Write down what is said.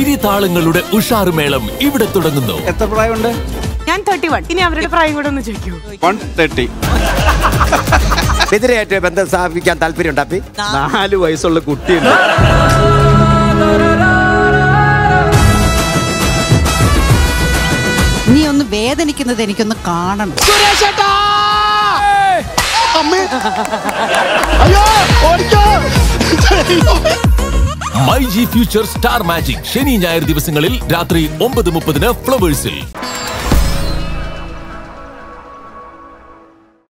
ചിരിതാളങ്ങളുടെ ഉഷാറുമേളം ഇവിടെ തുടങ്ങുന്നു എത്ര പ്രായമുണ്ട് ഞാൻ തേർട്ടി വൺ ഇനി അവരുടെ പ്രായം കൂടെ ഒന്ന് ചോദിക്കൂ വൺ തേർട്ടി എതിരായിട്ട് ബന്ധം സ്ഥാപിക്കാൻ താല്പര്യം ഉണ്ടാപ്പി നാല് വയസ്സുള്ള കുട്ടിയുണ്ട് നീ ഒന്ന് വേദനിക്കുന്നത് എനിക്കൊന്ന് കാണണം my G future star magic ശനി ഞായർ ദിവസങ്ങളിൽ രാത്രി ഒമ്പത് മുപ്പതിന് ഫ്ലവേഴ്സിൽ